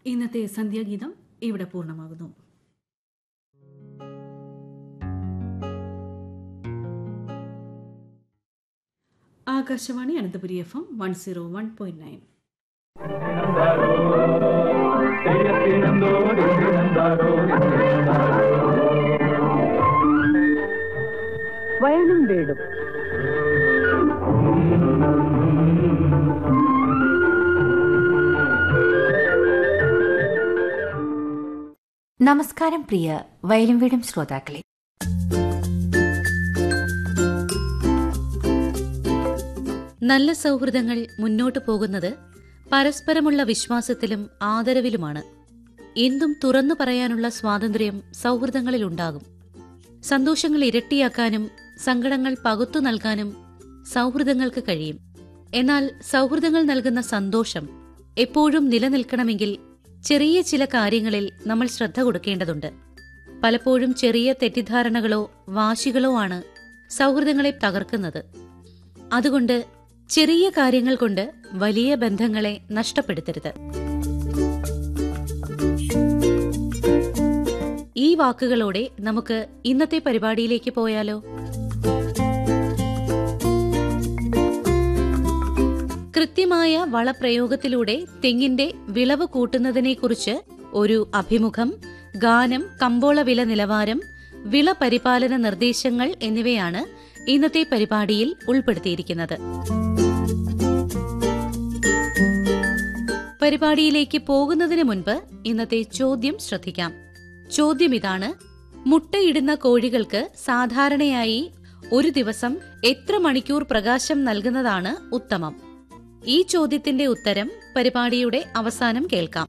ഇന്നത്തെ സന്ധ്യാഗീതം ഇവിടെ പൂർണ്ണമാകുന്നു Akashvani Ananthapuri F M one zero one point nine വയനും വീടും നമസ്കാരം പ്രിയ വയലും വീടും ശ്രോതാക്കളെ നല്ല സൗഹൃദങ്ങൾ മുന്നോട്ടു പോകുന്നത് പരസ്പരമുള്ള വിശ്വാസത്തിലും ആദരവിലുമാണ് എന്തും തുറന്നു പറയാനുള്ള സ്വാതന്ത്ര്യം സൗഹൃദങ്ങളിലുണ്ടാകും സന്തോഷങ്ങൾ ഇരട്ടിയാക്കാനും സങ്കടങ്ങൾ പകുത്തു നൽകാനും സൗഹൃദങ്ങൾക്ക് കഴിയും എന്നാൽ സൗഹൃദങ്ങൾ നൽകുന്ന സന്തോഷം എപ്പോഴും നിലനിൽക്കണമെങ്കിൽ ചെറിയ ചില കാര്യങ്ങളിൽ നമ്മൾ ശ്രദ്ധ കൊടുക്കേണ്ടതുണ്ട് പലപ്പോഴും ചെറിയ തെറ്റിദ്ധാരണകളോ വാശികളോ ആണ് സൗഹൃദങ്ങളെ തകർക്കുന്നത് അതുകൊണ്ട് ചെറിയ കാര്യങ്ങൾ കൊണ്ട് വലിയ ബന്ധങ്ങളെ നഷ്ടപ്പെടുത്തരുത് ഈ വാക്കുകളോടെ നമുക്ക് ഇന്നത്തെ പരിപാടിയിലേക്ക് പോയാലോ കൃത്യമായ വളപ്രയോഗത്തിലൂടെ തെങ്ങിന്റെ വിളവ് കൂട്ടുന്നതിനെക്കുറിച്ച് ഒരു അഭിമുഖം ഗാനം കമ്പോള വില നിലവാരം വിള പരിപാലന നിർദ്ദേശങ്ങൾ എന്നിവയാണ് ഇന്നത്തെ പരിപാടിയിൽ ഉൾപ്പെടുത്തിയിരിക്കുന്നത് പരിപാടിയിലേക്ക് പോകുന്നതിന് മുൻപ് ഇന്നത്തെ ചോദ്യം ശ്രദ്ധിക്കാം ചോദ്യം ഇതാണ് മുട്ടയിടുന്ന കോഴികൾക്ക് സാധാരണയായി ഒരു ദിവസം എത്ര മണിക്കൂർ പ്രകാശം നൽകുന്നതാണ് ഉത്തമം ഈ ചോദ്യത്തിന്റെ ഉത്തരം പരിപാടിയുടെ അവസാനം കേൾക്കാം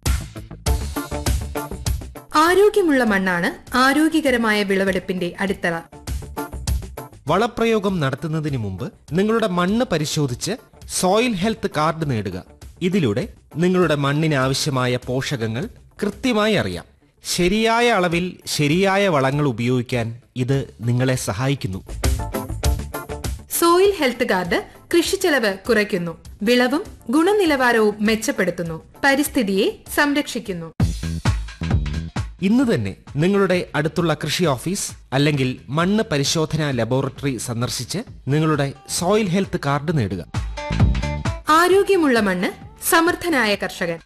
ആരോഗ്യമുള്ള മണ്ണാണ് ആരോഗ്യകരമായ വിളവെടുപ്പിന്റെ അടിത്തറ വളപ്രയോഗം നടത്തുന്നതിന് മുമ്പ് നിങ്ങളുടെ മണ്ണ് പരിശോധിച്ച് സോയിൽ ഹെൽത്ത് കാർഡ് നേടുക ഇതിലൂടെ നിങ്ങളുടെ മണ്ണിന് ആവശ്യമായ പോഷകങ്ങൾ കൃത്യമായി അറിയാം ശരിയായ അളവിൽ ശരിയായ വളങ്ങൾ ഉപയോഗിക്കാൻ ഇത് നിങ്ങളെ സഹായിക്കുന്നു സോയിൽ ഹെൽത്ത് കാർഡ് കൃഷിച്ചെലവ് കുറയ്ക്കുന്നു വിളവും ഗുണനിലവാരവും മെച്ചപ്പെടുത്തുന്നു പരിസ്ഥിതിയെ സംരക്ഷിക്കുന്നു ഇന്ന് തന്നെ നിങ്ങളുടെ അടുത്തുള്ള കൃഷി ഓഫീസ് അല്ലെങ്കിൽ മണ്ണ് പരിശോധനാ ലബോറട്ടറി സന്ദർശിച്ച് നിങ്ങളുടെ സോയിൽ ഹെൽത്ത് കാർഡ് നേടുക ആരോഗ്യമുള്ള മണ്ണ് സമർത്ഥനായ കർഷകൻ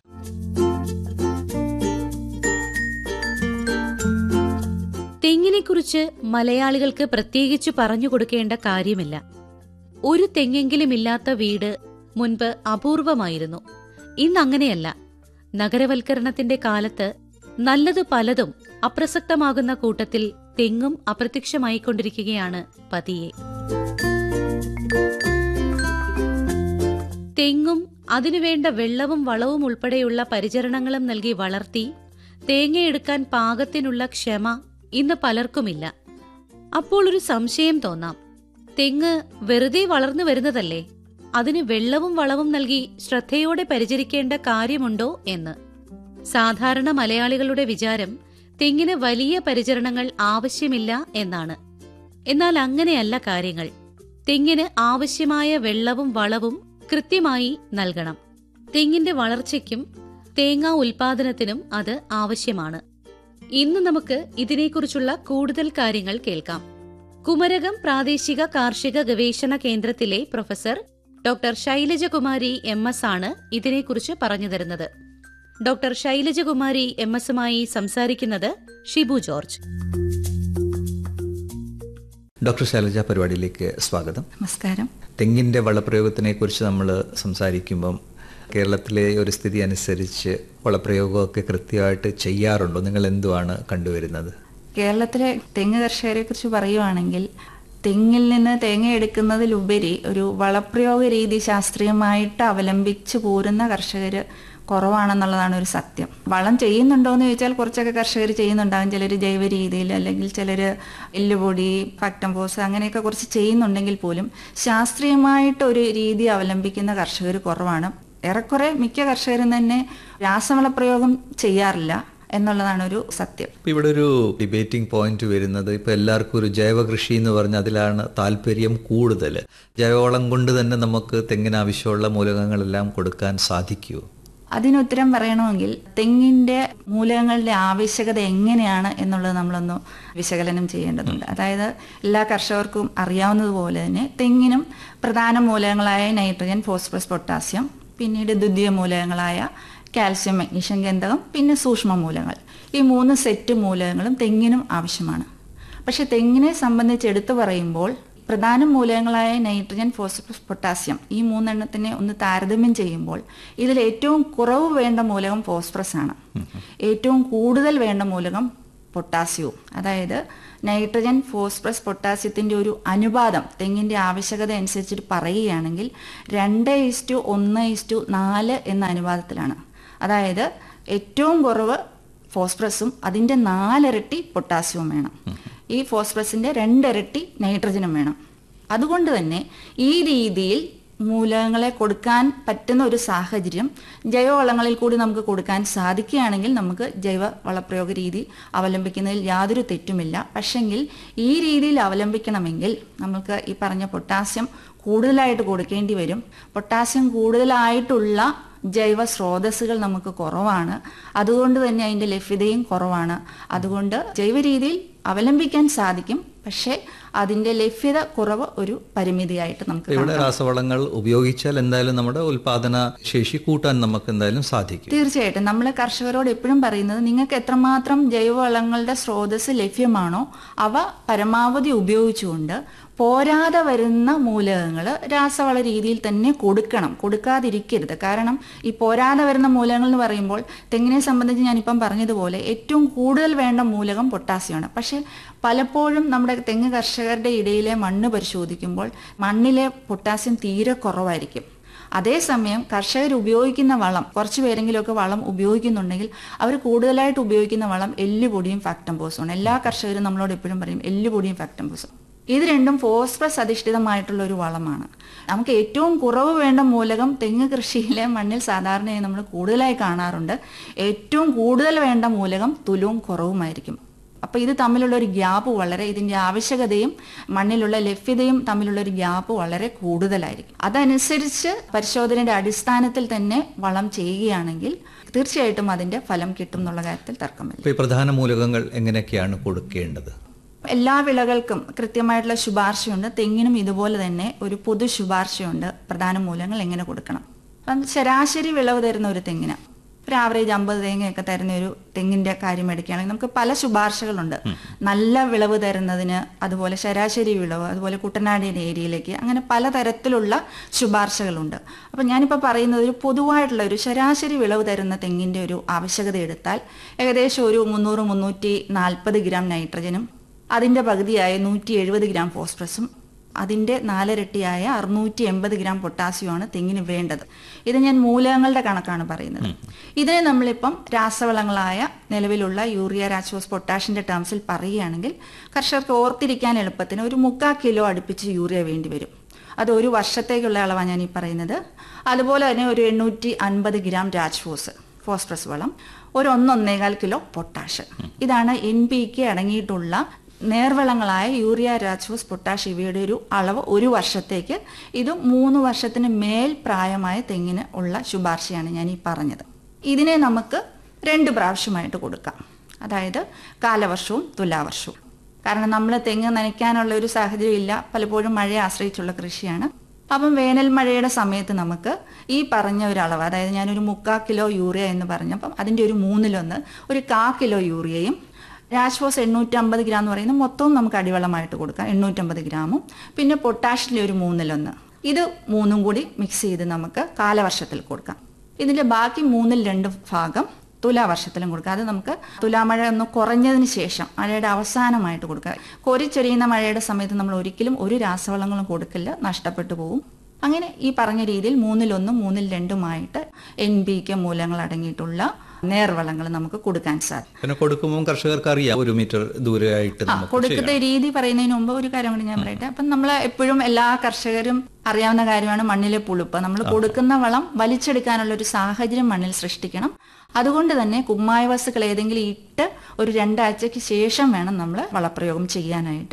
തെങ്ങിനെക്കുറിച്ച് മലയാളികൾക്ക് പ്രത്യേകിച്ച് പറഞ്ഞു കൊടുക്കേണ്ട കാര്യമില്ല ഒരു തെങ്ങെങ്കിലും ഇല്ലാത്ത വീട് മുൻപ് അപൂർവമായിരുന്നു ഇന്നങ്ങനെയല്ല നഗരവൽക്കരണത്തിന്റെ കാലത്ത് നല്ലതു പലതും അപ്രസക്തമാകുന്ന കൂട്ടത്തിൽ തെങ്ങും അപ്രത്യക്ഷമായിക്കൊണ്ടിരിക്കുകയാണ് പതിയെ തെങ്ങും അതിനുവേണ്ട വെള്ളവും വളവും ഉൾപ്പെടെയുള്ള പരിചരണങ്ങളും നൽകി വളർത്തി തേങ്ങയെടുക്കാൻ പാകത്തിനുള്ള ക്ഷമ ഇന്ന് പലർക്കുമില്ല അപ്പോൾ ഒരു സംശയം തോന്നാം തെങ്ങ് വെറുതെ വളർന്നു വരുന്നതല്ലേ അതിന് വെള്ളവും വളവും നൽകി ശ്രദ്ധയോടെ പരിചരിക്കേണ്ട കാര്യമുണ്ടോ എന്ന് സാധാരണ മലയാളികളുടെ വിചാരം തെങ്ങിന് വലിയ പരിചരണങ്ങൾ ആവശ്യമില്ല എന്നാണ് എന്നാൽ അങ്ങനെയല്ല കാര്യങ്ങൾ തെങ്ങിന് ആവശ്യമായ വെള്ളവും വളവും കൃത്യമായി നൽകണം തെങ്ങിന്റെ വളർച്ചയ്ക്കും തേങ്ങാ ഉൽപാദനത്തിനും അത് ആവശ്യമാണ് ഇന്ന് നമുക്ക് ഇതിനെക്കുറിച്ചുള്ള കൂടുതൽ കാര്യങ്ങൾ കേൾക്കാം കുമരകം പ്രാദേശിക കാർഷിക ഗവേഷണ കേന്ദ്രത്തിലെ professor doctor Shailajakumari M S ആണ് ഇതിനെക്കുറിച്ച് പറഞ്ഞു തരുന്നത് ഡോക്ടർ ശൈലജകുമാരി എം എസുമായി സംസാരിക്കുന്നത് ഷിബു ജോർജ് ഡോക്ടർ ശൈലജ പരിപാടിയിലേക്ക് സ്വാഗതം നമസ്കാരം തെങ്ങിൻ്റെ വളപ്രയോഗത്തിനെ കുറിച്ച് നമ്മൾ സംസാരിക്കുമ്പം കേരളത്തിലെ ഒരു സ്ഥിതി അനുസരിച്ച് വളപ്രയോഗമൊക്കെ കൃത്യമായിട്ട് ചെയ്യാറുണ്ടോ നിങ്ങൾ എന്തുവാണ് കണ്ടുവരുന്നത് കേരളത്തിലെ തെങ്ങ് കർഷകരെ കുറിച്ച് പറയുവാണെങ്കിൽ തെങ്ങിൽ നിന്ന് തേങ്ങ എടുക്കുന്നതിലുപരി ഒരു വളപ്രയോഗ രീതി ശാസ്ത്രീയമായിട്ട് അവലംബിച്ച് പോരുന്ന കർഷകർ കുറവാണെന്നുള്ളതാണ് ഒരു സത്യം വളം ചെയ്യുന്നുണ്ടോ എന്ന് ചോദിച്ചാൽ കുറച്ചൊക്കെ കർഷകർ ചെയ്യുന്നുണ്ടാകും ചിലർ ജൈവ രീതിയിൽ അല്ലെങ്കിൽ ചിലർ എല്ലുപൊടി ഫാക്ടംപോസ് അങ്ങനെയൊക്കെ കുറച്ച് ചെയ്യുന്നുണ്ടെങ്കിൽ പോലും ശാസ്ത്രീയമായിട്ട് ഒരു രീതി അവലംബിക്കുന്ന കർഷകർ കുറവാണ് ഏറെക്കുറെ മിക്ക കർഷകരും തന്നെ രാസവള പ്രയോഗം ചെയ്യാറില്ല എന്നുള്ളതാണ് ഒരു സത്യം ഇപ്പോൾ ഇവിടെ ഒരു ഡിബേറ്റിംഗ് പോയിന്റ് വരുന്നത് ഇപ്പോൾ എല്ലാവർക്കും ഒരു ജൈവ കൃഷി എന്ന് പറഞ്ഞാൽ അതിലാണ് താല്പര്യം കൂടുതൽ ജൈവവളം കൊണ്ട് തന്നെ നമുക്ക് തെങ്ങിന് ആവശ്യമുള്ള മൂലകങ്ങളെല്ലാം കൊടുക്കാൻ സാധിക്കുമോ അതിനുത്തരം പറയണമെങ്കിൽ തെങ്ങിന്റെ മൂലകങ്ങളുടെ ആവശ്യകത എങ്ങനെയാണ് എന്നുള്ളത് നമ്മളൊന്ന് വിശകലനം ചെയ്യേണ്ടതുണ്ട് അതായത് എല്ലാ കർഷകർക്കും അറിയാവുന്നതുപോലെ തന്നെ തെങ്ങിനും പ്രധാന മൂലകങ്ങളായ നൈട്രജൻ ഫോസ്ഫറസ് പൊട്ടാസ്യം പിന്നീട് ദ്വിതീയ മൂലകങ്ങളായ കാൽസ്യം മഗ്നീഷ്യം ഗന്ധകം പിന്നെ സൂക്ഷ്മ മൂലകങ്ങൾ ഈ മൂന്ന് സെറ്റ് മൂലകങ്ങളും തെങ്ങിനും ആവശ്യമാണ് പക്ഷെ തെങ്ങിനെ സംബന്ധിച്ച് എടുത്തു പറയുമ്പോൾ പ്രധാന മൂലകങ്ങളായ നൈട്രജൻ ഫോസ്ഫറസ് പൊട്ടാസ്യം ഈ മൂന്നെണ്ണത്തിനെ ഒന്ന് താരതമ്യം ചെയ്യുമ്പോൾ ഇതിൽ ഏറ്റവും കുറവ് വേണ്ട മൂലകം ഫോസ്ഫറസ് ആണ് ഏറ്റവും കൂടുതൽ വേണ്ട മൂലകം പൊട്ടാസ്യവും അതായത് നൈട്രജൻ ഫോസ്ഫറസ് പൊട്ടാസ്യത്തിൻ്റെ ഒരു അനുപാതം തെങ്ങിൻ്റെ ആവശ്യകത അനുസരിച്ചിട്ട് പറയുകയാണെങ്കിൽ രണ്ട് ഇസ്റ്റു ഒന്ന് ഇസ്റ്റു നാല് എന്ന അനുപാതത്തിലാണ് അതായത് ഏറ്റവും കുറവ് ഫോസ്ഫറസും അതിൻ്റെ നാലിരട്ടി പൊട്ടാസ്യവും വേണം ഈ ഫോസ്ഫറസിൻ്റെ രണ്ടിരട്ടി നൈട്രജനും വേണം അതുകൊണ്ട് തന്നെ ഈ രീതിയിൽ മൂലകങ്ങളെ കൊടുക്കാൻ പറ്റുന്ന ഒരു സാഹചര്യം ജൈവവളങ്ങളിൽ കൂടി നമുക്ക് കൊടുക്കാൻ സാധിക്കുകയാണെങ്കിൽ നമുക്ക് ജൈവ വളപ്രയോഗ രീതി അവലംബിക്കുന്നതിൽ യാതൊരു തെറ്റുമില്ല പക്ഷെങ്കിൽ ഈ രീതിയിൽ അവലംബിക്കണമെങ്കിൽ നമുക്ക് ഈ പറഞ്ഞ പൊട്ടാസ്യം കൂടുതലായിട്ട് കൊടുക്കേണ്ടി വരും പൊട്ടാസ്യം കൂടുതലായിട്ടുള്ള ജൈവ സ്രോതസ്സുകൾ നമുക്ക് കുറവാണ് അതുകൊണ്ട് തന്നെ അതിൻ്റെ ലഭ്യതയും കുറവാണ് അതുകൊണ്ട് ജൈവ രീതിയിൽ അവലംബിക്കാൻ സാധിക്കും പക്ഷേ അതിൻ്റെ ലഭ്യത കുറവ് ഒരു പരിമിതിയായിട്ട് നമുക്ക് ഇവിടെ കണക്കാക്കാം. രാസവളങ്ങൾ ഉപയോഗിച്ചാൽ എന്തായാലും നമ്മുടെ ഉൽപാദന ശേഷി കൂട്ടാൻ നമുക്ക് എന്തായാലും സാധിക്കും തീർച്ചയായിട്ടും നമ്മൾ കർഷകരോട് എപ്പോഴും പറയുന്നത് നിങ്ങൾക്ക് എത്രമാത്രം ജൈവവളങ്ങളുടെ സ്രോതസ് ലഭ്യമാണോ അവ പരമാവധി ഉപയോഗിച്ചുകൊണ്ട് പോരാതെ വരുന്ന മൂലകങ്ങൾ രാസവള രീതിയിൽ തന്നെ കൊടുക്കണം കൊടുക്കാതിരിക്കരുത് കാരണം ഈ പോരാതെ വരുന്ന മൂലകങ്ങൾ എന്ന് പറയുമ്പോൾ തെങ്ങിനെ സംബന്ധിച്ച് ഞാനിപ്പം പറഞ്ഞതുപോലെ ഏറ്റവും കൂടുതൽ വേണ്ട മൂലകം പൊട്ടാസ്യമാണ് പക്ഷേ പലപ്പോഴും നമ്മുടെ തെങ്ങ് കർഷകരുടെ ഇടയിലെ മണ്ണ് പരിശോധിക്കുമ്പോൾ മണ്ണിലെ പൊട്ടാസ്യം തീരെ കുറവായിരിക്കും അതേസമയം കർഷകർ ഉപയോഗിക്കുന്ന വളം കുറച്ച് പേരെങ്കിലുമൊക്കെ വളം ഉപയോഗിക്കുന്നുണ്ടെങ്കിൽ അവർ കൂടുതലായിട്ട് ഉപയോഗിക്കുന്ന വളം എല്ലുപൊടിയും ഫാക്ടംബോസും എല്ലാ കർഷകരും നമ്മളോട് എപ്പോഴും പറയും എല്ലുപൊടിയും ഫാക്ടംബോസും ഇത് രണ്ടും ഫോസ്ഫറസ് അധിഷ്ഠിതമായിട്ടുള്ള ഒരു വളമാണ് നമുക്ക് ഏറ്റവും കുറവ് വേണ്ട മൂലകം തെങ്ങ് കൃഷിയിലെ മണ്ണിൽ സാധാരണയായി നമ്മൾ കൂടുതലായി കാണാറുണ്ട് ഏറ്റവും കൂടുതൽ വേണ്ട മൂലകം തുലവും കുറവുമായിരിക്കും അപ്പോൾ ഇത് തമ്മിലുള്ള ഒരു ഗ്യാപ്പ് വളരെ ഇതിൻ്റെ ആവശ്യകതയും മണ്ണിലുള്ള ലഭ്യതയും തമ്മിലുള്ള ഒരു ഗ്യാപ്പ് വളരെ കൂടുതലായിരിക്കും അതനുസരിച്ച് പരിശോധനയുടെ അടിസ്ഥാനത്തിൽ തന്നെ വളം ചെയ്യുകയാണെങ്കിൽ തീർച്ചയായിട്ടും അതിൻ്റെ ഫലം കിട്ടും എന്നുള്ള കാര്യത്തിൽ തർക്കമില്ല ഇപ്പൊ ഈ പ്രധാന മൂലകങ്ങൾ എങ്ങനെയൊക്കെയാണ് കൊടുക്കേണ്ടത് എല്ലാ വിളകൾക്കും കൃത്യമായിട്ടുള്ള ശുപാർശയുണ്ട് തെങ്ങിനും ഇതുപോലെ തന്നെ ഒരു പൊതു ശുപാർശയുണ്ട് പ്രധാന മൂലങ്ങൾ എങ്ങനെ കൊടുക്കണം അപ്പം ശരാശരി വിളവ് തരുന്ന ഒരു തെങ്ങിന് ഒരു ആവറേജ് അമ്പത് തേങ്ങയൊക്കെ തരുന്ന ഒരു തെങ്ങിന്റെ കാര്യം എടുക്കുകയാണെങ്കിൽ നമുക്ക് പല ശുപാർശകളുണ്ട് നല്ല വിളവ് തരുന്നതിന് അതുപോലെ ശരാശരി വിളവ് അതുപോലെ കുട്ടനാടിൻ്റെ ഏരിയയിലേക്ക് അങ്ങനെ പലതരത്തിലുള്ള ശുപാർശകളുണ്ട് അപ്പം ഞാനിപ്പോൾ പറയുന്നത് ഒരു പൊതുവായിട്ടുള്ള ഒരു ശരാശരി വിളവ് തരുന്ന തെങ്ങിൻ്റെ ഒരു ആവശ്യകത എടുത്താൽ ഏകദേശം ഒരു മുന്നൂറ് മുന്നൂറ്റി നാൽപ്പത് ഗ്രാം നൈട്രജനും അതിൻ്റെ പകുതിയായ നൂറ്റി എഴുപത് ഗ്രാം ഫോസ്ഫറസും അതിൻ്റെ നാലിരട്ടിയായ അറുന്നൂറ്റി എൺപത് ഗ്രാം പൊട്ടാസ്യമാണ് തെങ്ങിന് വേണ്ടത് ഇത് ഞാൻ മൂലകങ്ങളുടെ കണക്കാണ് പറയുന്നത് ഇതിനെ നമ്മളിപ്പം രാസവളങ്ങളായ നിലവിലുള്ള യൂറിയ രാച്ചോസ് പൊട്ടാഷിൻ്റെ ടേംസിൽ പറയുകയാണെങ്കിൽ കർഷകർക്ക് ഓർത്തിരിക്കാൻ എളുപ്പത്തിന് ഒരു മുക്കാൽ കിലോ അടുപ്പിച്ച് യൂറിയ വേണ്ടി വരും അത് ഒരു വർഷത്തേക്കുള്ള അളവാണ് ഞാൻ ഈ പറയുന്നത് അതുപോലെ തന്നെ ഒരു എണ്ണൂറ്റി അൻപത് ഗ്രാം രാജ്ഫോസ് ഫോസ്ഫറസ് വളം ഒരു ഒന്നൊന്നേകാൽ കിലോ പൊട്ടാഷ് ഇതാണ് എൻ പി കെ അടങ്ങിയിട്ടുള്ള നേർവളങ്ങളായ യൂറിയ രാജ്ഫോസ് പൊട്ടാഷ് ഇവയുടെ ഒരു അളവ് ഒരു വർഷത്തേക്ക് ഇത് മൂന്ന് വർഷത്തിന് മേൽ പ്രായമായ തെങ്ങിന് ഉള്ള ശുപാർശയാണ് ഞാൻ ഈ പറഞ്ഞത് ഇതിനെ നമുക്ക് രണ്ട് പ്രാവശ്യമായിട്ട് കൊടുക്കാം അതായത് കാലവർഷവും തുലാവർഷവും കാരണം നമ്മൾ തെങ്ങ് നനയ്ക്കാനുള്ള ഒരു സാഹചര്യം ഇല്ല പലപ്പോഴും മഴയെ ആശ്രയിച്ചുള്ള കൃഷിയാണ് അപ്പം വേനൽ മഴയുടെ സമയത്ത് നമുക്ക് ഈ പറഞ്ഞ ഒരു അളവ് അതായത് ഞാനൊരു മുക്കാ കിലോ യൂറിയ എന്ന് പറഞ്ഞപ്പം അതിൻ്റെ ഒരു മൂന്നിലൊന്ന് ഒരു കാ കിലോ യൂറിയയും രാജ്ഫോസ് എണ്ണൂറ്റമ്പത് ഗ്രാം എന്ന് പറയുന്നത് മൊത്തവും നമുക്ക് അടിവളമായിട്ട് കൊടുക്കാം എണ്ണൂറ്റമ്പത് ഗ്രാമും പിന്നെ പൊട്ടാഷിലെ ഒരു മൂന്നിലൊന്ന് ഇത് മൂന്നും കൂടി മിക്സ് ചെയ്ത് നമുക്ക് കാലവർഷത്തിൽ കൊടുക്കാം ഇതിൻ്റെ ബാക്കി മൂന്നിൽ രണ്ട് ഭാഗം തുലാവർഷത്തിലും കൊടുക്കുക അത് നമുക്ക് തുലാമഴ ഒന്ന് കുറഞ്ഞതിന് ശേഷം മഴയുടെ അവസാനമായിട്ട് കൊടുക്കുക കോരിച്ചൊരിയുന്ന മഴയുടെ സമയത്ത് നമ്മൾ ഒരിക്കലും ഒരു രാസവളങ്ങളും കൊടുക്കില്ല നഷ്ടപ്പെട്ടു പോകും അങ്ങനെ ഈ പറഞ്ഞ രീതിയിൽ മൂന്നിലൊന്നും മൂന്നിൽ രണ്ടുമായിട്ട് എൻ ബി കെ മൂലങ്ങൾ അടങ്ങിയിട്ടുള്ള നേർവളങ്ങൾ നമുക്ക് കൊടുക്കാൻ സാധിക്കും പിന്നെ കൊടുക്കുമ്പോൾ കർഷകർക്ക് അറിയാം ഒരു മീറ്റർ ദൂരെയായിട്ട് ആ നമുക്ക് കൊടുക്കുന്ന രീതി പറയുന്നതിന് മുമ്പ് ഒരു കാര്യം കൂടി ഞാൻ പറയട്ടെ അപ്പം നമ്മൾ എപ്പോഴും എല്ലാ കർഷകരും അറിയാവുന്ന കാര്യമാണ് മണ്ണിലെ പുളിപ്പ് നമ്മൾ കൊടുക്കുന്ന വളം വലിച്ചെടുക്കാനുള്ള ഒരു സാഹചര്യം മണ്ണിൽ സൃഷ്ടിക്കണം അതുകൊണ്ട് തന്നെ കുമ്മായ വസ്തുക്കൾ ഏതെങ്കിലും ഇട്ട് ഒരു രണ്ടാഴ്ചയ്ക്ക് ശേഷം വേണം നമ്മൾ വളപ്രയോഗം ചെയ്യാനായിട്ട്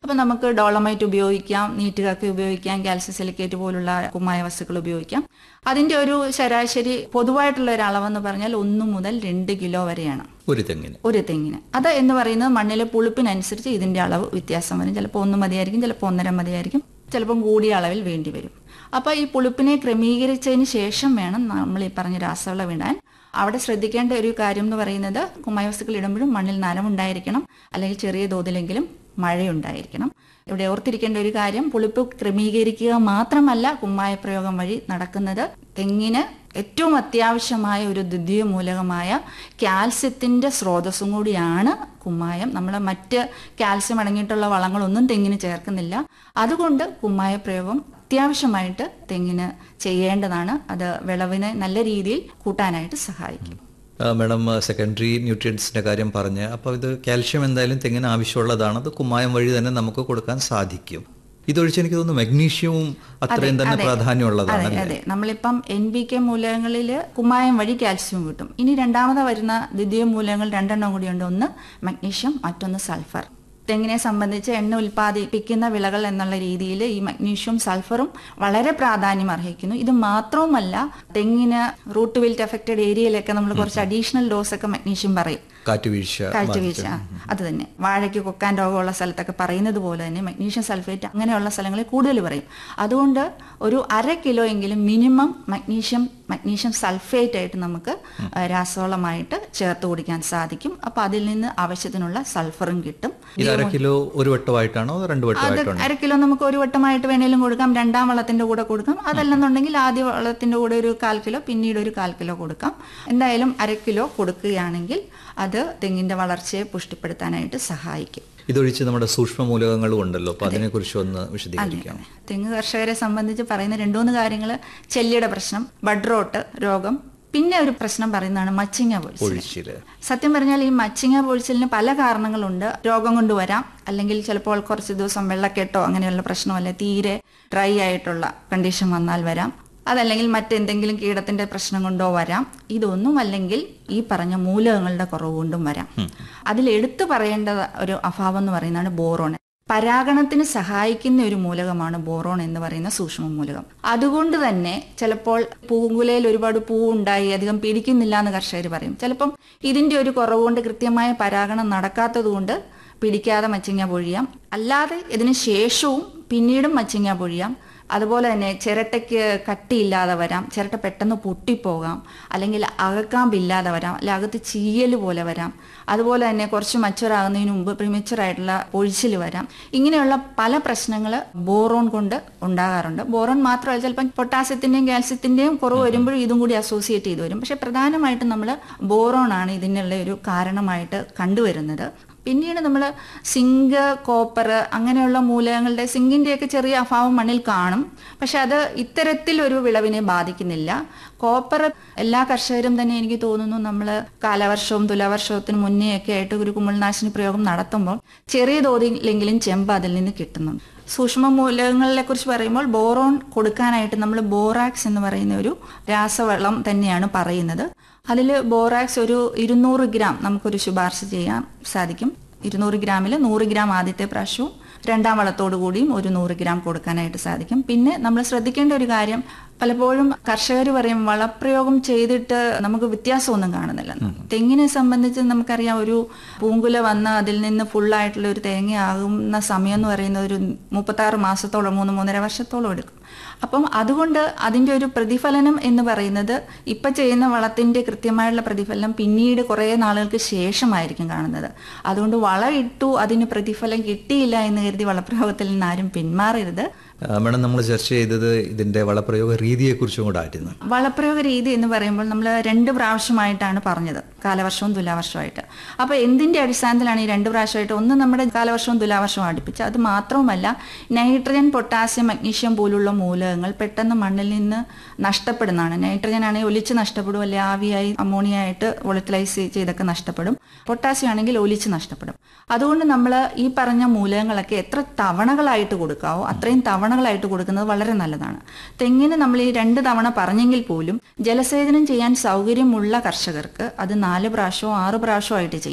അപ്പം നമുക്ക് ഡോളമൈറ്റ് ഉപയോഗിക്കാം നീറ്റുകക്ക് ഉപയോഗിക്കാം കാൽസ്യം സിലിക്കേറ്റ് പോലുള്ള കുമ്മായ വസ്തുക്കൾ ഉപയോഗിക്കാം അതിന്റെ ഒരു ശരാശരി പൊതുവായിട്ടുള്ള ഒരു അളവെന്ന് പറഞ്ഞാൽ ഒന്ന് മുതൽ രണ്ട് കിലോ വരെയാണ് ഒരു തെങ്ങിന് ഒരു തെങ്ങിന് അത് എന്ന് പറയുന്നത് മണ്ണിലെ പുളിപ്പിനനുസരിച്ച് ഇതിന്റെ അളവ് വ്യത്യാസം വരും ചിലപ്പോൾ ഒന്ന് മതിയായിരിക്കും ചിലപ്പോൾ ഒന്നര മതിയായിരിക്കും ചിലപ്പം കൂടിയ അളവിൽ വേണ്ടി വരും അപ്പോൾ ഈ പുളിപ്പിനെ ക്രമീകരിച്ചതിന് ശേഷം വേണം നമ്മൾ ഈ പറഞ്ഞ രാസവളം ഇടാൻ അവിടെ ശ്രദ്ധിക്കേണ്ട ഒരു കാര്യം എന്ന് പറയുന്നത് കുമ്മായ വസ്തുക്കൾ ഇടുമ്പോഴും മണ്ണിൽ നനവുണ്ടായിരിക്കണം അല്ലെങ്കിൽ ചെറിയ തോതിലെങ്കിലും മഴയുണ്ടായിരിക്കണം ഇവിടെ ഓർത്തിരിക്കേണ്ട ഒരു കാര്യം പുളിപ്പ് ക്രമീകരിക്കുക മാത്രമല്ല കുമ്മായ പ്രയോഗം വഴി നടക്കുന്നത് തെങ്ങിന് ഏറ്റവും അത്യാവശ്യമായ ഒരു ദ്വിതീയ മൂലകമായ കാൽസ്യത്തിന്റെ സ്രോതസ്സും കൂടിയാണ് കുമ്മായം നമ്മൾ മറ്റ് കാൽസ്യം അടങ്ങിയിട്ടുള്ള വളങ്ങളൊന്നും തെങ്ങിന് ചേർക്കുന്നില്ല അതുകൊണ്ട് കുമ്മായ പ്രയോഗം അത്യാവശ്യമായിട്ട് തെങ്ങിന് ചെയ്യേണ്ടതാണ് അത് വിളവിനെ നല്ല രീതിയിൽ കൂട്ടാനായിട്ട് സഹായിക്കും ആ, മാഡം സെക്കൻഡറി ന്യൂട്രിയൻസിന്റെ കാര്യം പറഞ്ഞ് അപ്പോൾ ഇത് കാൽഷ്യം എന്തായാലും തെങ്ങിന് ആവശ്യമുള്ളതാണ് അത് കുമ്മായം വഴി തന്നെ നമുക്ക് കൊടുക്കാൻ സാധിക്കും ഇതൊഴിച്ച് എനിക്ക് തോന്നുന്നു മഗ്നീഷ്യവും അത്രയും തന്നെ പ്രാധാന്യമുള്ളതാണ് അതെ അതെ നമ്മളിപ്പം എൻ ബി കെ മൂലകങ്ങളിൽ കുമ്മായം വഴി കാൽസ്യം കിട്ടും ഇനി രണ്ടാമത് വരുന്ന ദ്വിതീയ മൂലകങ്ങൾ രണ്ടെണ്ണം കൂടിയുണ്ട് ഒന്ന് മഗ്നീഷ്യം മറ്റൊന്ന് സൾഫർ തെങ്ങിനെ സംബന്ധിച്ച് എണ്ണ ഉൽപ്പാദിപ്പിക്കുന്ന വിളകൾ എന്നുള്ള രീതിയിൽ ഈ മഗ്നീഷ്യവും സൾഫറും വളരെ പ്രാധാന്യം അർഹിക്കുന്നു ഇത് മാത്രവുമല്ല തെങ്ങിന് റൂട്ട് വിൽറ്റ് എഫക്റ്റഡ് ഏരിയയിലൊക്കെ നമ്മൾ കുറച്ച് അഡീഷണൽ ഡോസ് ഒക്കെ മഗ്നീഷ്യം പറയും കാറ്റുവീഴ്ച കാഴ്ചവീഴ്ച ആ, അത് തന്നെ വാഴയ്ക്ക് കൊക്കാൻ രോഗമുള്ള സ്ഥലത്തൊക്കെ പറയുന്നത് പോലെ തന്നെ മഗ്നീഷ്യം സൾഫേറ്റ് അങ്ങനെയുള്ള സ്ഥലങ്ങളിൽ കൂടുതൽ പറയും അതുകൊണ്ട് ഒരു അര കിലോ എങ്കിലും മിനിമം മഗ്നീഷ്യം മഗ്നീഷ്യം സൾഫേറ്റ് ആയിട്ട് നമുക്ക് ആ, രാസവളമായിട്ട് ചേർത്ത് കുടിക്കാൻ സാധിക്കും അപ്പൊ അതിൽ നിന്ന് ആവശ്യത്തിനുള്ള സൾഫറും കിട്ടും ഇത് അര കിലോ ഒരു വട്ടമായിട്ടാണോ അതോ രണ്ട് അത് വട്ടമായിട്ടാണോ അര കിലോ നമുക്ക് ഒരു വട്ടമായിട്ട് വേണേലും കൊടുക്കാം രണ്ടാം വളത്തിന്റെ കൂടെ കൊടുക്കാം അതല്ലെന്നുണ്ടെങ്കിൽ ആദ്യ വളത്തിന്റെ കൂടെ ഒരു കാൽ കിലോ പിന്നീട് ഒരു കാൽ കിലോ കൊടുക്കാം എന്തായാലും അര കിലോ കൊടുക്കുകയാണെങ്കിൽ അത് തെങ്ങിന്റെ വളർച്ചയെ പുഷ്ടിപ്പെടുത്താനായിട്ട് സഹായിക്കും ഇതൊഴിച്ച് നമ്മുടെ സൂക്ഷ്മ മൂലകങ്ങളും ഉണ്ടല്ലോ അപ്പൊ അതിനെക്കുറിച്ച് ഒന്ന് വിശദീകരിക്കാം തെങ്ങ് കർഷകരെ സംബന്ധിച്ച് പറയുന്ന രണ്ടുമൂന്ന് കാര്യങ്ങൾ ചെല്ലിയുടെ പ്രശ്നം ബഡ്രോട്ട് രോഗം പിന്നെ ഒരു പ്രശ്നം പറയുന്നതാണ് മച്ചിങ്ങ പൊഴിച്ചിൽ ഒഴിച്ചില് സത്യം പറഞ്ഞാൽ ഈ മച്ചിങ്ങ പൊഴിച്ചിലിന് പല കാരണങ്ങളുണ്ട് രോഗം കൊണ്ട് വരാം അല്ലെങ്കിൽ ചിലപ്പോൾ കുറച്ച് ദിവസം വെള്ളക്കെട്ടോ അങ്ങനെയുള്ള പ്രശ്നമല്ല തീരെ ഡ്രൈ ആയിട്ടുള്ള കണ്ടീഷൻ വന്നാൽ വരാം അതല്ലെങ്കിൽ മറ്റെന്തെങ്കിലും കീടത്തിന്റെ പ്രശ്നം കൊണ്ടോ വരാം ഇതൊന്നും അല്ലെങ്കിൽ ഈ പറഞ്ഞ മൂലകങ്ങളുടെ കുറവ് കൊണ്ടും വരാം അതിൽ എടുത്തു പറയേണ്ട ഒരു അഭാവം എന്ന് പറയുന്നതാണ് ബോറോൺ പരാഗണത്തിന് സഹായിക്കുന്ന ഒരു മൂലകമാണ് ബോറോൺ എന്ന് പറയുന്ന സൂക്ഷ്മ മൂലകം അതുകൊണ്ട് തന്നെ ചിലപ്പോൾ പൂങ്കുലയിൽ ഒരുപാട് പൂവുണ്ടായി അധികം പിടിക്കുന്നില്ല എന്ന് കർഷകർ പറയും ചിലപ്പം ഇതിന്റെ ഒരു കുറവ് കൊണ്ട് കൃത്യമായ പരാഗണം നടക്കാത്തത് കൊണ്ട് പിടിക്കാതെ മച്ചിങ്ങ പൊഴിയാം അല്ലാതെ ഇതിന് ശേഷവും പിന്നീടും മച്ചിങ്ങ പൊഴിയാം അതുപോലെ തന്നെ ചിരട്ടയ്ക്ക് കട്ടിയില്ലാതെ വരാം ചിരട്ട പെട്ടെന്ന് പൊട്ടിപ്പോകാം അല്ലെങ്കിൽ അകക്കാമ്പില്ലാതെ വരാം അല്ലെ അകത്ത് ചീയൽ പോലെ വരാം അതുപോലെ തന്നെ കുറച്ച് മച്ചുറാകുന്നതിന് മുമ്പ് പ്രിമച്ചുറായിട്ടുള്ള ഒഴിച്ചിൽ വരാം ഇങ്ങനെയുള്ള പല പ്രശ്നങ്ങൾ ബോറോൺ കൊണ്ട് ഉണ്ടാകാറുണ്ട് ബോറോൺ മാത്രമല്ല ചിലപ്പം പൊട്ടാസ്യത്തിന്റെയും കാൽസ്യത്തിന്റെയും കുറവ് വരുമ്പോഴും ഇതും കൂടി അസോസിയേറ്റ് ചെയ്ത് വരും പക്ഷെ പ്രധാനമായിട്ടും നമ്മൾ ബോറോൺ ആണ് ഇതിനുള്ള ഒരു കാരണമായിട്ട് കണ്ടുവരുന്നത് പിന്നീട് നമ്മൾ സിങ്ക് കോപ്പർ അങ്ങനെയുള്ള മൂലകങ്ങളുടെ സിങ്കിൻ്റെയൊക്കെ ചെറിയ അഭാവം മണ്ണിൽ കാണും പക്ഷെ അത് ഇത്തരത്തിൽ ഒരു വിളവിനെ ബാധിക്കുന്നില്ല കോപ്പർ എല്ലാ കർഷകരും തന്നെ എനിക്ക് തോന്നുന്നു നമ്മൾ കാലവർഷവും തുലാവർഷത്തിന് മുന്നേ ഒക്കെ ആയിട്ട് ഒരു കുമിൾനാശിനി പ്രയോഗം നടത്തുമ്പോൾ ചെറിയ തോതിലെങ്കിലും ചെമ്പ് അതിൽ നിന്ന് കിട്ടുന്നുണ്ട് സൂക്ഷ്മ മൂലകങ്ങളെ കുറിച്ച് പറയുമ്പോൾ ബോറോൺ കൊടുക്കാനായിട്ട് നമ്മൾ ബോറാക്സ് എന്ന് പറയുന്ന ഒരു രാസവളം തന്നെയാണ് പറയുന്നത് അതിൽ ബോറാക്സ് ഒരു ഇരുന്നൂറ് ഗ്രാം നമുക്കൊരു ശുപാർശ ചെയ്യാൻ സാധിക്കും ഇരുന്നൂറ് ഗ്രാമിൽ നൂറ് ഗ്രാം ആദ്യത്തെ പ്രാവശ്യവും രണ്ടാം വളത്തോടു കൂടിയും ഒരു നൂറ് ഗ്രാം കൊടുക്കാനായിട്ട് സാധിക്കും പിന്നെ നമ്മൾ ശ്രദ്ധിക്കേണ്ട ഒരു കാര്യം പലപ്പോഴും കർഷകർ പറയും വളപ്രയോഗം ചെയ്തിട്ട് നമുക്ക് വ്യത്യാസമൊന്നും കാണുന്നില്ല തെങ്ങിനെ സംബന്ധിച്ച് നമുക്കറിയാം ഒരു പൂങ്കുല വന്ന് അതിൽ നിന്ന് ഫുള്ളായിട്ടുള്ള ഒരു തേങ്ങയാകുന്ന സമയം എന്ന് പറയുന്നത് ഒരു മുപ്പത്താറ് മാസത്തോളം മൂന്ന് മൂന്നര വർഷത്തോളം എടുക്കും അപ്പം അതുകൊണ്ട് അതിൻ്റെ ഒരു പ്രതിഫലനം എന്ന് പറയുന്നത് ഇപ്പം ചെയ്യുന്ന വളത്തിൻ്റെ കൃത്യമായുള്ള പ്രതിഫലനം പിന്നീട് കുറേ നാളുകൾക്ക് ശേഷമായിരിക്കും കാണുന്നത് അതുകൊണ്ട് വളം ഇട്ടു അതിന് പ്രതിഫലം കിട്ടിയില്ല എന്ന് കരുതി വളപ്രയോഗത്തിൽ നിന്ന് ആരും പിന്മാറരുത് ആ, മാഡം നമ്മൾ ചർച്ച ചെയ്തത് ഇതിന്റെ വളപ്രയോഗ രീതിയെക്കുറിച്ചും കൂടെ ആയിരുന്നു വളപ്രയോഗ രീതി എന്ന് പറയുമ്പോൾ നമ്മൾ രണ്ട് പ്രാവശ്യമായിട്ടാണ് പറഞ്ഞത് കാലവർഷവും തുലാവർഷമായിട്ട് അപ്പോൾ എന്തിന്റെ അടിസ്ഥാനത്തിലാണ് ഈ രണ്ട് പ്രാവശ്യമായിട്ട് ഒന്ന് നമ്മുടെ കാലവർഷവും തുലാവർഷവും അടുപ്പിച്ച് അത് മാത്രവുമല്ല നൈട്രജൻ പൊട്ടാസ്യം മഗ്നീഷ്യം പോലുള്ള മൂലകങ്ങൾ പെട്ടെന്ന് മണ്ണിൽ നിന്ന് നഷ്ടപ്പെടുന്നതാണ് നൈട്രജൻ ആണെങ്കിൽ ഒലിച്ച് നഷ്ടപ്പെടും അല്ലെങ്കിൽ ആവിയായി അമോണിയ ആയിട്ട് വൊളിറ്റലൈസ് ചെയ്തൊക്കെ നഷ്ടപ്പെടും പൊട്ടാസ്യം ആണെങ്കിൽ ഒലിച്ച് നഷ്ടപ്പെടും അതുകൊണ്ട് നമ്മൾ ഈ പറഞ്ഞ മൂലകങ്ങളൊക്കെ എത്ര തവണകളായിട്ട് കൊടുക്കാവോ അത്രയും തവണകളായിട്ട് കൊടുക്കുന്നത് വളരെ നല്ലതാണ് തെങ്ങിന് നമ്മൾ ഈ രണ്ട് തവണ പറഞ്ഞെങ്കിൽ പോലും ജലസേചനം ചെയ്യാൻ സൗകര്യമുള്ള കർഷകർക്ക് അത് നാല് പ്രാവശ്യമോ ആറ് പ്രാവശ്യമോ ആയിട്ട് ചെയ്യാം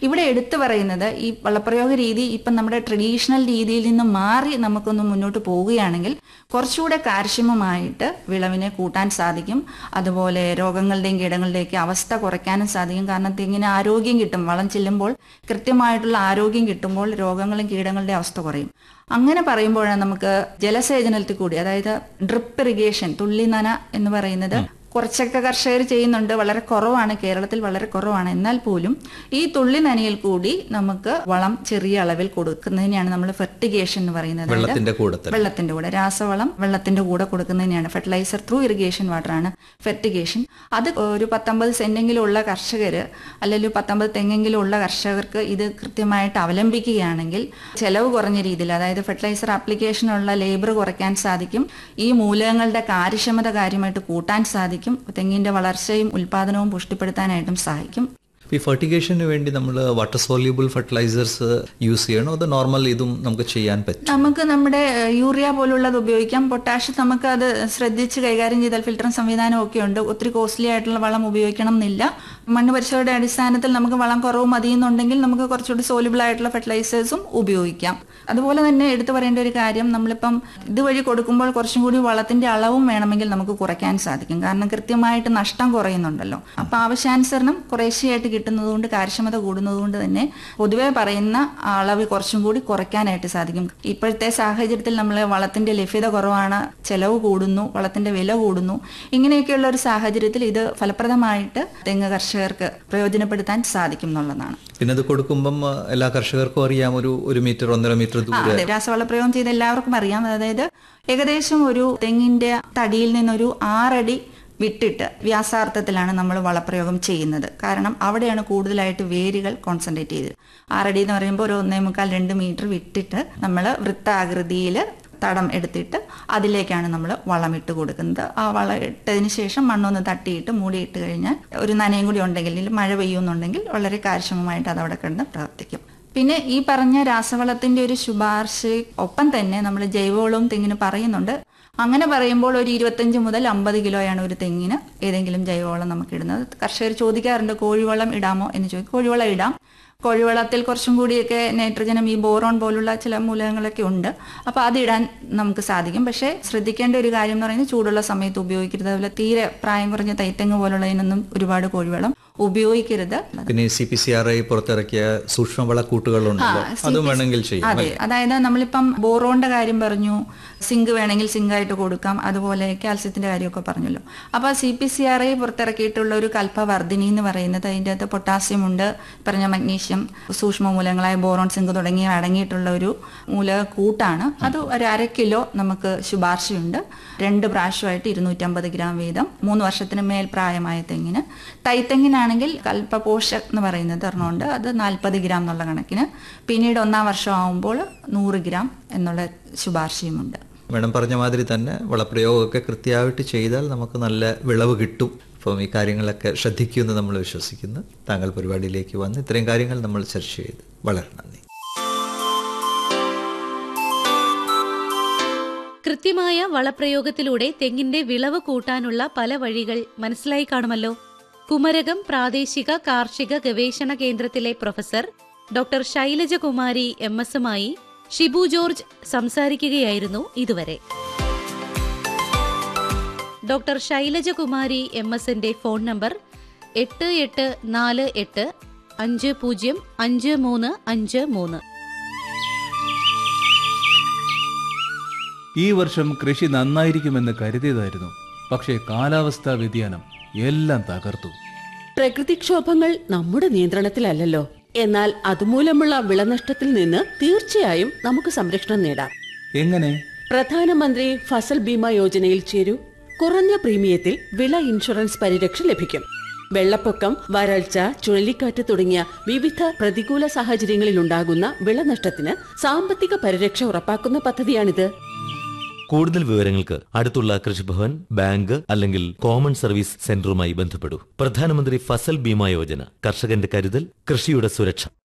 ഇവിടെ എടുത്തു പറയുന്നത് ഈ വളപ്രയോഗ രീതി ഇപ്പം നമ്മുടെ ട്രഡീഷണൽ രീതിയിൽ നിന്ന് മാറി നമുക്കൊന്ന് മുന്നോട്ട് പോവുകയാണെങ്കിൽ കുറച്ചുകൂടെ കാര്യക്ഷമമായിട്ട് വിളവിനെ കൂട്ടാൻ സാധിക്കും അതുപോലെ രോഗങ്ങളുടെയും കീടങ്ങളുടെയൊക്കെ അവസ്ഥ കുറയ്ക്കാനും സാധിക്കും കാരണം തെങ്ങിന് ആരോഗ്യം കിട്ടും വളം ചെല്ലുമ്പോൾ കൃത്യമായിട്ടുള്ള ആരോഗ്യം കിട്ടുമ്പോൾ രോഗങ്ങളും കീടങ്ങളുടെ അവസ്ഥ കുറയും അങ്ങനെ പറയുമ്പോഴാണ് നമുക്ക് ജലസേചനത്തിൽ കൂടി അതായത് ഡ്രിപ്പ് ഇറിഗേഷൻ തുള്ളി നന എന്ന് പറയുന്നത് കുറച്ചൊക്കെ കർഷകർ ചെയ്യുന്നുണ്ട് വളരെ കുറവാണ് കേരളത്തിൽ വളരെ കുറവാണ് എന്നാൽ പോലും ഈ തുള്ളി നനയിൽ കൂടി നമുക്ക് വളം ചെറിയ അളവിൽ കൊടുക്കുന്നതിനെയാണ് നമ്മൾ ഫെർട്ടിഗേഷൻ എന്ന് പറയുന്നത് അതായത് വെള്ളത്തിന്റെ കൂടെ തന്നെ വെള്ളത്തിന്റെ കൂടെ രാസവളം വെള്ളത്തിന്റെ കൂടെ കൊടുക്കുന്നതിനെയാണ് ഫെർട്ടിലൈസർ ത്രൂ ഇറിഗേഷൻ വാട്ടർ ആണ് ഫെർട്ടിഗേഷൻ അത് ഒരു പത്തൊമ്പത് സെന്റെങ്കിലും ഉള്ള കർഷകർ അല്ലെങ്കിൽ പത്തൊമ്പത് തെങ്ങെങ്കിലും ഉള്ള കർഷകർക്ക് ഇത് കൃത്യമായിട്ട് അവലംബിക്കുകയാണെങ്കിൽ ചെലവ് കുറഞ്ഞ രീതിയിൽ അതായത് ഫെർട്ടിലൈസർ ആപ്ലിക്കേഷനുള്ള ലേബർ കുറയ്ക്കാൻ സാധിക്കും ഈ മൂലകങ്ങളുടെ കാര്യക്ഷമത കാര്യമായിട്ട് കൂട്ടാൻ സാധിക്കും തെങ്ങിന്റെ വളർച്ചയും ഉൽപാദനവും പുഷ്ടിപ്പെടുത്താനായിട്ടും സഹായിക്കും ഈ ഫെർട്ടിഗേഷന് വേണ്ടി നമ്മൾ വാട്ടർ സോല്യൂബിൾ ഫെർട്ടിലൈസേഴ്സ് യൂസ് ചെയ്യണോ അത് നോർമൽ ഇതും നമുക്ക് ചെയ്യാൻ പറ്റും നമുക്ക് നമ്മുടെ ഏഹ്, യൂറിയ പോലുള്ളത് ഉപയോഗിക്കാം പൊട്ടാഷ് നമുക്ക് അത് ശ്രദ്ധിച്ച് കൈകാര്യം ചെയ്താൽ ഫിൽറ്ററും സംവിധാനവും ഒക്കെ ഉണ്ട് ഒത്തിരി കോസ്റ്റ്ലി ആയിട്ടുള്ള വളം ഉപയോഗിക്കണം എന്നില്ല മണ്ണ് പരിശോധനയുടെ അടിസ്ഥാനത്തിൽ നമുക്ക് വളം കുറവ് മതിയെന്നുണ്ടെങ്കിൽ നമുക്ക് കുറച്ചുകൂടി സോലിബിൾ ആയിട്ടുള്ള ഫെർട്ടിലൈസേഴ്സും ഉപയോഗിക്കാം അതുപോലെ തന്നെ എടുത്തു പറയേണ്ട ഒരു കാര്യം നമ്മളിപ്പം ഇതുവഴി കൊടുക്കുമ്പോൾ കുറച്ചും കൂടി വളത്തിന്റെ അളവും വേണമെങ്കിൽ നമുക്ക് കുറയ്ക്കാൻ സാധിക്കും കാരണം കൃത്യമായിട്ട് നഷ്ടം കുറയുന്നുണ്ടല്ലോ അപ്പൊ ആവശ്യാനുസരണം കുറേശ്ശെയായിട്ട് കിട്ടുന്നതുകൊണ്ട് കാര്യക്ഷമത കൂടുന്നതുകൊണ്ട് തന്നെ പൊതുവെ പറയുന്ന അളവ് കുറച്ചും കൂടി കുറയ്ക്കാനായിട്ട് സാധിക്കും ഇപ്പോഴത്തെ സാഹചര്യത്തിൽ നമ്മൾ വളത്തിന്റെ ലഭ്യത കുറവാണ് ചെലവ് കൂടുന്നു വളത്തിന്റെ വില കൂടുന്നു ഇങ്ങനെയൊക്കെയുള്ള ഒരു സാഹചര്യത്തിൽ ഇത് ഫലപ്രദമായിട്ട് തെങ്ങ് കർഷകർക്ക് പ്രയോജനപ്പെടുത്താൻ സാധിക്കും എന്നുള്ളതാണ് പിന്നെ അത് കൊടുക്കുമ്പം ആ, എല്ലാ കർഷകർക്കും അറിയാം ഒരു ഒരു മീറ്റർ ഒന്നര മീറ്റർ ആ, ദൂരെ അതെ രാസവള പ്രയോഗം ചെയ്ത എല്ലാവർക്കും അറിയാം അതായത് ഏകദേശം ഒരു തെങ്ങിന്റെ തടിയിൽ നിന്നൊരു ആറടി വിട്ടിട്ട് വ്യാസാർത്ഥത്തിലാണ് നമ്മൾ വളപ്രയോഗം ചെയ്യുന്നത് കാരണം അവിടെയാണ് കൂടുതലായിട്ട് വേരുകൾ കോൺസെൻട്രേറ്റ് ചെയ്തത് ആറടി എന്ന് പറയുമ്പോൾ ഒരു ഒന്നേ മുക്കാൽ രണ്ട് മീറ്റർ വിട്ടിട്ട് നമ്മൾ വൃത്താകൃതിയിൽ തടം എടുത്തിട്ട് അതിലേക്കാണ് നമ്മൾ വളമിട്ട് കൊടുക്കുന്നത് ആ വളം ഇട്ടതിന് ശേഷം മണ്ണൊന്ന് തട്ടിയിട്ട് മൂടിയിട്ട് കഴിഞ്ഞാൽ ഒരു നനയും കൂടി ഉണ്ടെങ്കിൽ ഇല്ലെങ്കിൽ മഴ പെയ്യുന്നുണ്ടെങ്കിൽ വളരെ കാര്യക്ഷമമായിട്ട് അത് അവിടെ കിടന്ന് പ്രവർത്തിക്കും പിന്നെ ഈ പറഞ്ഞ രാസവളത്തിന്റെ ഒരു ശുപാർശ ഒപ്പം തന്നെ നമ്മൾ ജൈവവളവും തെങ്ങിന് പറയുന്നുണ്ട് അങ്ങനെ പറയുമ്പോൾ ഒരു ഇരുപത്തഞ്ച് മുതൽ അമ്പത് കിലോയാണ് ഒരു തെങ്ങിന് ഏതെങ്കിലും ജൈവവളം നമുക്ക് ഇടുന്നത് കർഷകർ ചോദിക്കാറുണ്ട് കോഴിവളം ഇടാമോ എന്ന് ചോദിക്കും കോഴിവളം ഇടാം കോഴിവളത്തിൽ കുറച്ചും കൂടിയൊക്കെ നൈട്രജനും ഈ ബോറോൺ പോലുള്ള ചില മൂലകങ്ങളൊക്കെ ഉണ്ട് അപ്പോൾ അതിടാൻ നമുക്ക് സാധിക്കും പക്ഷേ ശ്രദ്ധിക്കേണ്ട ഒരു കാര്യം എന്ന് പറയുന്നത് ചൂടുള്ള സമയത്ത് ഉപയോഗിക്കരുത് അതുപോലെ തീരെ പ്രായം കുറഞ്ഞ തൈത്തെങ്ങ് പോലുള്ളതിനൊന്നും ഒരുപാട് കോഴിവളം ഉപയോഗിക്കരുത് പിന്നെ C P C R I പുറത്തിറക്കിയ സൂക്ഷ്മവള കൂട്ടുകളുണ്ടല്ലോ ആ, അതും CPC വേണമെങ്കിൽ ചെയ്യാം അതെ അതായത് നമ്മളിപ്പം ബോറോണിന്റെ കാര്യം പറഞ്ഞു സിങ്ക് വേണമെങ്കിൽ സിങ്ക് ആയിട്ട് കൊടുക്കാം അതുപോലെ കാൽസ്യത്തിന്റെ കാര്യമൊക്കെ പറഞ്ഞല്ലോ അപ്പൊ C P C R I പുറത്തിറക്കിയിട്ടുള്ള ഒരു കൽപ്പവർദ്ധിനി എന്ന് പറയുന്നത് അതിൻ്റെ അകത്ത് പൊട്ടാസ്യം ഉണ്ട് പറഞ്ഞ മഗ്നീഷ്യം സൂക്ഷ്മ മൂലങ്ങളായ ബോറോൺ സിങ്ക് തുടങ്ങിയ അടങ്ങിയിട്ടുള്ള ഒരു മൂലക കൂട്ടാണ് അത് ഒരു അര കിലോ നമുക്ക് ശുപാർശയുണ്ട് രണ്ട് പ്രാവശ്യമായിട്ട് ഇരുന്നൂറ്റമ്പത് ഗ്രാം വീതം മൂന്ന് വർഷത്തിന് മേൽ പ്രായമായ തെങ്ങിന് തൈത്തെങ്ങിനാണെങ്കിൽ കൽപ്പപോഷ എന്ന് പറയുന്നത് ഒരെണ്ണമുണ്ട് അത് നാൽപ്പത് ഗ്രാം എന്നുള്ള കണക്കിന് പിന്നീട് ഒന്നാം വർഷം ആവുമ്പോൾ നൂറ് ഗ്രാം എന്നുള്ള ശുപാർശയുമുണ്ട് മേഡം പറഞ്ഞ മാതിരി തന്നെ വളപ്രയോഗമൊക്കെ കൃത്യമായിട്ട് ചെയ്താൽ നമുക്ക് നല്ല വിളവ് കിട്ടും അപ്പം ഈ കാര്യങ്ങളൊക്കെ ശ്രദ്ധിക്കുമെന്ന് നമ്മൾ വിശ്വസിക്കുന്നു താങ്കൾ പരിപാടിയിലേക്ക് വന്ന് ഇത്രയും കാര്യങ്ങൾ നമ്മൾ ചർച്ച ചെയ്തു വളരെ നന്ദി കൃത്യമായ വളപ്രയോഗത്തിലൂടെ തെങ്ങിന്റെ വിളവ് കൂട്ടാനുള്ള പല വഴികൾ മനസ്സിലായി കാണുമല്ലോ കുമരകം പ്രാദേശിക കാർഷിക ഗവേഷണ കേന്ദ്രത്തിലെ പ്രൊഫസർ ഡോക്ടർ ശൈലജകുമാരി എം എസുമായി ഷിബു ജോർജ് സംസാരിക്കുകയായിരുന്നു ഇതുവരെ ഡോക്ടർ ശൈലജകുമാരി എം എസിന്റെ ഫോൺ നമ്പർ എട്ട് എട്ട് നാല് എട്ട് അഞ്ച് പൂജ്യം അഞ്ച് മൂന്ന് അഞ്ച് മൂന്ന് ഈ വർഷം കൃഷി നന്നായിരിക്കുമെന്ന് കരുതിയതായിരുന്നു പക്ഷേ കാലാവസ്ഥാ വ്യതിയാനം എല്ലാം തകർത്തു പ്രകൃതിക്ഷോഭങ്ങൾ നമ്മുടെ നിയന്ത്രണത്തിലല്ലല്ലോ എന്നാൽ അതുമൂലമുള്ള വിളനഷ്ടത്തിൽ നിന്ന് തീർച്ചയായും നമുക്ക് സംരക്ഷണം നേടാം എങ്ങനെ പ്രധാനമന്ത്രി ഫസൽ ബീമ യോജനയിൽ ചേരൂ കുറഞ്ഞ പ്രീമിയത്തിൽ വിള ഇൻഷുറൻസ് പരിരക്ഷ ലഭിക്കും വെള്ളപ്പൊക്കം വരൾച്ച ചുഴലിക്കാറ്റ് തുടങ്ങിയ വിവിധ പ്രതികൂല സാഹചര്യങ്ങളിൽ ഉണ്ടാകുന്ന വിളനഷ്ടത്തിന് സാമ്പത്തിക പരിരക്ഷ ഉറപ്പാക്കുന്ന പദ്ധതിയാണിത് കൂടുതൽ വിവരങ്ങൾക്ക് അടുത്തുള്ള കൃഷിഭവൻ ബാങ്ക് അല്ലെങ്കിൽ കോമൺ സർവീസ് സെന്ററുമായി ബന്ധപ്പെടൂ പ്രധാനമന്ത്രി ഫസൽ ബീമ യോജന കർഷകന്റെ കരുതൽ കൃഷിയുടെ സുരക്ഷ